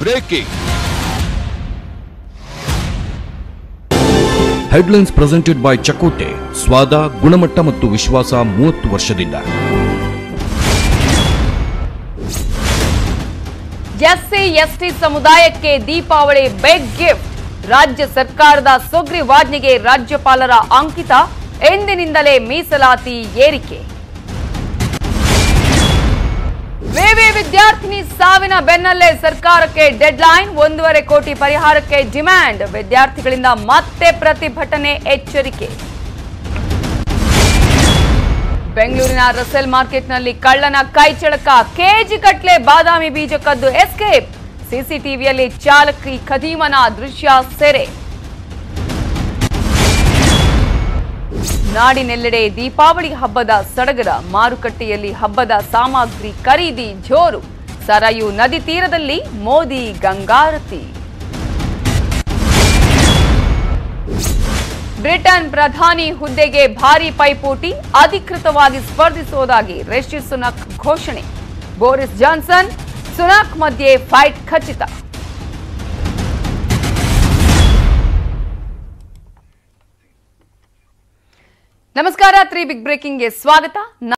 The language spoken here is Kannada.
breaking headlines presented by Chakote ಸ್ವಾದ ಗುಣಮಟ್ಟ ಮತ್ತು ವಿಶ್ವಾಸ ಮೂವತ್ತು ವರ್ಷದಿಂದ ಎಸ್ಸಿ ಎಸ್ಟಿ ಸಮುದಾಯಕ್ಕೆ ದೀಪಾವಳಿ ಬಿಗ್ ಗಿಫ್ಟ್ ರಾಜ್ಯ ಸರ್ಕಾರದ ಸುಗ್ರೀವಾಜ್ಞೆಗೆ ರಾಜ್ಯಪಾಲರ ಅಂಕಿತ ಎಂದಿನಿಂದಲೇ ಮೀಸಲಾತಿ ಏರಿಕೆ ವಿವಿ ವಿದ್ಯಾರ್ಥಿನಿ ಸಾವಿನ ಬೆನ್ನಲ್ಲೇ ಸರ್ಕಾರಕ್ಕೆ ಡೆಡ್ಲೈನ್ ಒಂದೂವರೆ ಕೋಟಿ ಪರಿಹಾರಕ್ಕೆ ಡಿಮ್ಯಾಂಡ್ ವಿದ್ಯಾರ್ಥಿಗಳಿಂದ ಮತ್ತೆ ಪ್ರತಿಭಟನೆ ಎಚ್ಚರಿಕೆ ಬೆಂಗಳೂರಿನ ರಸೆಲ್ ಮಾರ್ಕೆಟ್ನಲ್ಲಿ ಕಳ್ಳನ ಕೈಚಳಕ ಕೆಜಿ ಗಟ್ಲೆ ಬಾದಾಮಿ ಬೀಜ ಕದ್ದು ಎಸ್ಕೇಪ್ ಸಿಸಿಟಿವಿಯಲ್ಲಿ ಚಾಲಕಿ ಖದೀಮನ ದೃಶ್ಯ ಸೆರೆ ನಾಡಿನೆಲ್ಲೆಡೆ ದೀಪಾವಳಿ ಹಬ್ಬದ ಸಡಗರ ಮಾರುಕಟ್ಟೆಯಲ್ಲಿ ಹಬ್ಬದ ಸಾಮಗ್ರಿ ಖರೀದಿ ಜೋರು ಸರಯು ನದಿ ತೀರದಲ್ಲಿ ಮೋದಿ ಗಂಗಾರತಿ ಬ್ರಿಟನ್ ಪ್ರಧಾನಿ ಹುದ್ದೆಗೆ ಭಾರಿ ಪೈಪೋಟಿ ಅಧಿಕೃತವಾಗಿ ಸ್ಪರ್ಧಿಸುವುದಾಗಿ ರಿಷಿ ಸುನಕ್ ಘೋಷಣೆ ಬೋರಿಸ್ ಜಾನ್ಸನ್ ಸುನಕ್ ಮಧ್ಯೆ ಫೈಟ್ ಖಚಿತ ನಮಸ್ಕಾರ ತ್ರೀ ಬಿಗ್ ಬ್ರೇಕಿಂಗ್ಗೆ ಸ್ವಾಗತ